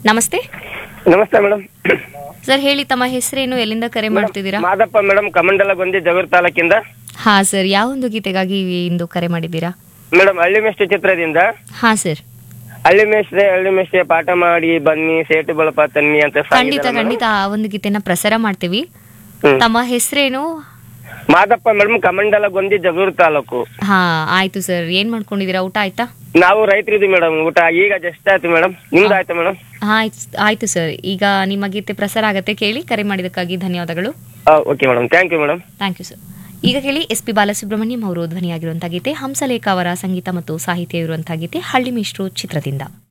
ನಮಸ್ತೆ ನಮಸ್ತೆ madam sir ಹೇಳಿ ತಮ್ಮ ಹೆಸರೇನು ಎಲ್ಲಿಂದ ಕರೆ ಮಾಡ್ತಿದ್ದೀರಾ ಮಾದಪ್ಪ ಮೇಡಮ್ ಕಮಂಡಲ ಗೊಂದಿ ಜಗೂರ್ ತಾಲೂಕಿಂದ ಹಾ ಸರ್ ಯಾವ ಒಂದು ಗೀತೆಗಾಗಿ ಇಂದು ಕರೆ ಮಾಡಿದ್ದೀರಾ ಮೇಡಮ್ ಹಳ್ಳಿ ಮೇಷ್ಟ್ರಿ ಚಿತ್ರದಿಂದ ಹಾ ಸರ್ ಹಳ್ಳಿ ಮೇಷ್ಟ್ರೆ ಹಳ್ಳಿ ಮೇಷ್ಟ್ರೆ ಪಾಠ ಮಾಡಿ ಬನ್ನಿ ಸೇಟು ಬಳಪ ತನ್ನಿ ಅಂತ song ಖಂಡಿತ ಇದೆಯಲ್ಲ ಖಂಡಿತ ಆ ಒಂದು ಗೀತೆನ ಪ್ರಸಾರ ಮಾಡ್ತೀವಿ ಹ್ಮ್. ತಮ್ಮ ಹೆಸರೇನು ಮಾದಪ್ಪ ಮೇಡಮ್ ಕಮಂಡಲ ಗೊಂದಿ ಜಗೂರ್ ತಾಲೂಕು ಹಾ ಆಯ್ತು ಸರ್ ಏನ್ ಮಾಡ್ಕೊಂಡಿದ್ದೀರಾ ಊಟ ಆಯ್ತಾ ನಾವು ರೈತರಿದ್ವಿ ಮೇಡಮ್ ಊಟ ಈಗ ಜಸ್ಟ್ ಆಯ್ತು ಮೇಡಮ್ ನಿಮ್ದು ಆಯ್ತಾ ಮೇಡಮ್ ಆಯ್ತು ಆಯ್ತು ಸರ್ ಈಗ ನಿಮ್ಮ ಗೀತೆ ಪ್ರಸಾರ ಆಗತ್ತೆ ಕೇಳಿ ಕರೆ ಮಾಡಿದ್ದಕ್ಕಾಗಿ ಧನ್ಯವಾದಗಳು okay madam thank you madam thank you sir ಈಗ ಕೇಳಿ ಎಸ್ ಪಿ ಬಾಲಸುಬ್ರಹ್ಮಣ್ಯಂ ಅವರು ಧ್ವನಿಯಾಗಿರುವಂತಹ ಗೀತೆ ಹಂಸಲೇಖ ಅವರ ಸಂಗೀತ ಮತ್ತು ಸಾಹಿತ್ಯ ಇರುವಂತಹ ಗೀತೆ ಹಳ್ಳಿ ಮಿಶ್ರು ಚಿತ್ರದಿಂದ